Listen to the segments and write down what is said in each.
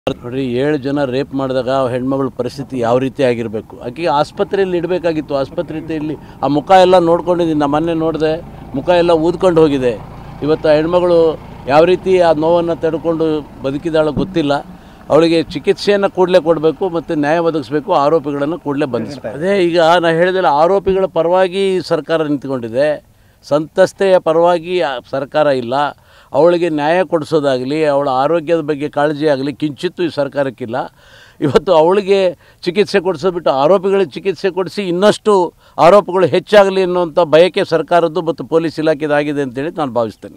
ನೋಡ್ರಿ ಏಳು ಜನ ರೇಪ್ ಮಾಡಿದಾಗ ಆ ಹೆಣ್ಮಗಳ ಪರಿಸ್ಥಿತಿ ಯಾವ ರೀತಿ ಆಗಿರಬೇಕು ಆಕೆಗೆ ಆಸ್ಪತ್ರೆಯಲ್ಲಿ ಇಡಬೇಕಾಗಿತ್ತು ಆಸ್ಪತ್ರೆಯಲ್ಲಿ ಆ ಮುಖ ಎಲ್ಲ ನೋಡ್ಕೊಂಡಿದ್ದೀನಿ ನಮ್ಮ ಮೊನ್ನೆ ನೋಡಿದೆ ಮುಖ ಎಲ್ಲ ಊದ್ಕೊಂಡು ಹೋಗಿದೆ ಇವತ್ತು ಆ ಹೆಣ್ಮಗಳು ಯಾವ ರೀತಿ ಆ ನೋವನ್ನು ತಡ್ಕೊಂಡು ಬದುಕಿದಾಳೋ ಗೊತ್ತಿಲ್ಲ ಅವಳಿಗೆ ಚಿಕಿತ್ಸೆಯನ್ನು ಕೂಡಲೇ ಕೊಡಬೇಕು ಮತ್ತು ನ್ಯಾಯ ಒದಗಿಸ್ಬೇಕು ಆರೋಪಿಗಳನ್ನು ಕೂಡಲೇ ಬಂಧಿಸಬೇಕು ಅದೇ ಈಗ ನಾನು ಹೇಳಿದಲ್ಲ ಆರೋಪಿಗಳ ಪರವಾಗಿ ಸರ್ಕಾರ ನಿಂತ್ಕೊಂಡಿದೆ ಸಂತಸ್ತೆಯ ಪರವಾಗಿ ಆ ಸರ್ಕಾರ ಇಲ್ಲ ಅವಳಿಗೆ ನ್ಯಾಯ ಕೊಡಿಸೋದಾಗಲಿ ಅವಳ ಆರೋಗ್ಯದ ಬಗ್ಗೆ ಕಾಳಜಿ ಆಗಲಿ ಕಿಂಚಿತ್ತೂ ಈ ಸರ್ಕಾರಕ್ಕಿಲ್ಲ ಇವತ್ತು ಅವಳಿಗೆ ಚಿಕಿತ್ಸೆ ಕೊಡಿಸೋದ್ಬಿಟ್ಟು ಆರೋಪಿಗಳಿಗೆ ಚಿಕಿತ್ಸೆ ಕೊಡಿಸಿ ಇನ್ನಷ್ಟು ಆರೋಪಗಳು ಹೆಚ್ಚಾಗಲಿ ಅನ್ನುವಂಥ ಬಯಕೆ ಸರ್ಕಾರದ್ದು ಮತ್ತು ಪೊಲೀಸ್ ಇಲಾಖೆದಾಗಿದೆ ಅಂತೇಳಿ ನಾನು ಭಾವಿಸ್ತೇನೆ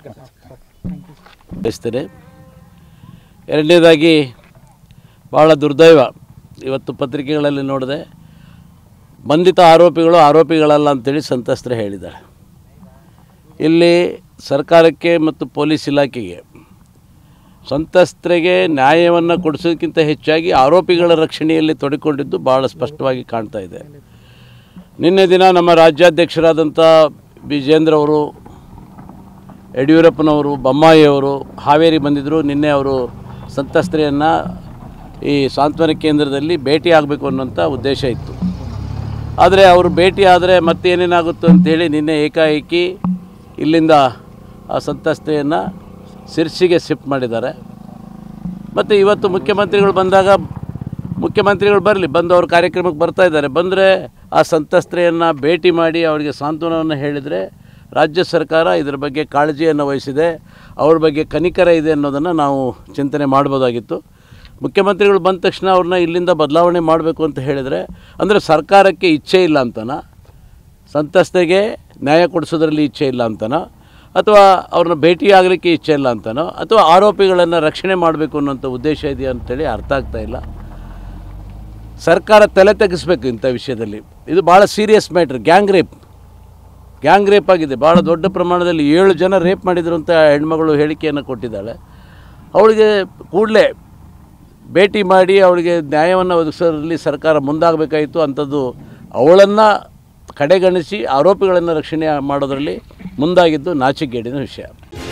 ಬಯಸ್ತೇನೆ ಎರಡನೇದಾಗಿ ಭಾಳ ದುರ್ದೈವ ಇವತ್ತು ಪತ್ರಿಕೆಗಳಲ್ಲಿ ನೋಡಿದೆ ಬಂಧಿತ ಆರೋಪಿಗಳು ಆರೋಪಿಗಳಲ್ಲ ಅಂತೇಳಿ ಸಂತ್ರಸ್ತರು ಹೇಳಿದ್ದಾರೆ ಇಲ್ಲಿ ಸರ್ಕಾರಕ್ಕೆ ಮತ್ತು ಪೊಲೀಸ್ ಇಲಾಖೆಗೆ ಸಂತ್ರಸ್ತರಿಗೆ ನ್ಯಾಯವನ್ನು ಕೊಡಿಸೋದಕ್ಕಿಂತ ಹೆಚ್ಚಾಗಿ ಆರೋಪಿಗಳ ರಕ್ಷಣೆಯಲ್ಲಿ ತೊಡಕೊಂಡಿದ್ದು ಭಾಳ ಸ್ಪಷ್ಟವಾಗಿ ಕಾಣ್ತಾ ಇದೆ ನಿನ್ನೆ ದಿನ ನಮ್ಮ ರಾಜ್ಯಾಧ್ಯಕ್ಷರಾದಂಥ ವಿಜೇಂದ್ರ ಅವರು ಯಡಿಯೂರಪ್ಪನವರು ಬೊಮ್ಮಾಯಿಯವರು ಹಾವೇರಿ ಬಂದಿದ್ದರು ನಿನ್ನೆ ಅವರು ಸಂತ್ರಸ್ತರೆಯನ್ನು ಈ ಸಾಂತ್ವನ ಕೇಂದ್ರದಲ್ಲಿ ಭೇಟಿ ಆಗಬೇಕು ಅನ್ನೋಂಥ ಉದ್ದೇಶ ಇತ್ತು ಆದರೆ ಅವರು ಭೇಟಿ ಆದರೆ ಮತ್ತೇನೇನಾಗುತ್ತೋ ಅಂತೇಳಿ ನಿನ್ನೆ ಏಕಾಏಕಿ ಇಲ್ಲಿಂದ ಆ ಸಂತ್ರಸ್ತೆಯನ್ನು ಸಿರ್ಸಿಗೆ ಶಿಫ್ಟ್ ಮಾಡಿದ್ದಾರೆ ಮತ್ತು ಇವತ್ತು ಮುಖ್ಯಮಂತ್ರಿಗಳು ಬಂದಾಗ ಮುಖ್ಯಮಂತ್ರಿಗಳು ಬರಲಿ ಬಂದು ಅವ್ರ ಕಾರ್ಯಕ್ರಮಕ್ಕೆ ಬರ್ತಾ ಇದ್ದಾರೆ ಬಂದರೆ ಆ ಸಂತ್ರಸ್ತೆಯನ್ನು ಭೇಟಿ ಮಾಡಿ ಅವರಿಗೆ ಸಾಂತ್ವನವನ್ನು ಹೇಳಿದರೆ ರಾಜ್ಯ ಸರ್ಕಾರ ಇದರ ಬಗ್ಗೆ ಕಾಳಜಿಯನ್ನು ವಹಿಸಿದೆ ಅವ್ರ ಬಗ್ಗೆ ಕನಿಕರ ಇದೆ ಅನ್ನೋದನ್ನು ನಾವು ಚಿಂತನೆ ಮಾಡ್ಬೋದಾಗಿತ್ತು ಮುಖ್ಯಮಂತ್ರಿಗಳು ಬಂದ ತಕ್ಷಣ ಅವ್ರನ್ನ ಇಲ್ಲಿಂದ ಬದಲಾವಣೆ ಮಾಡಬೇಕು ಅಂತ ಹೇಳಿದರೆ ಅಂದರೆ ಸರ್ಕಾರಕ್ಕೆ ಇಚ್ಛೆ ಇಲ್ಲ ಅಂತನ ಸಂತ್ರಸ್ತೆಗೆ ನ್ಯಾಯ ಕೊಡಿಸೋದ್ರಲ್ಲಿ ಇಚ್ಛೆ ಇಲ್ಲ ಅಂತನೋ ಅಥವಾ ಅವ್ರನ್ನ ಭೇಟಿ ಆಗಲಿಕ್ಕೆ ಇಚ್ಛೆ ಇಲ್ಲ ಅಂತನೋ ಅಥವಾ ಆರೋಪಿಗಳನ್ನು ರಕ್ಷಣೆ ಮಾಡಬೇಕು ಅನ್ನೋಂಥ ಉದ್ದೇಶ ಇದೆಯಾ ಅಂತೇಳಿ ಅರ್ಥ ಆಗ್ತಾ ಇಲ್ಲ ಸರ್ಕಾರ ತಲೆ ತೆಗೆಸ್ಬೇಕು ಇಂಥ ವಿಷಯದಲ್ಲಿ ಇದು ಭಾಳ serious matter gang rape gang rape ಆಗಿದೆ ಭಾಳ ದೊಡ್ಡ ಪ್ರಮಾಣದಲ್ಲಿ ಏಳು ಜನ ರೇಪ್ ಮಾಡಿದ್ರು ಅಂತ ಹೆಣ್ಮಗಳು ಹೇಳಿಕೆಯನ್ನು ಕೊಟ್ಟಿದ್ದಾಳೆ ಅವಳಿಗೆ ಕೂಡಲೇ ಭೇಟಿ ಮಾಡಿ ಅವಳಿಗೆ ನ್ಯಾಯವನ್ನು ಒದಗಿಸೋದ್ರಲ್ಲಿ ಸರ್ಕಾರ ಮುಂದಾಗಬೇಕಾಯಿತು ಅಂಥದ್ದು ಅವಳನ್ನು ಕಡೆಗಣಿಸಿ ಆರೋಪಿಗಳನ್ನು ರಕ್ಷಣೆ ಮಾಡೋದರಲ್ಲಿ ಮುಂದಾಗಿದ್ದು ನಾಚಿಕೆಗೇಡಿನ ವಿಷಯ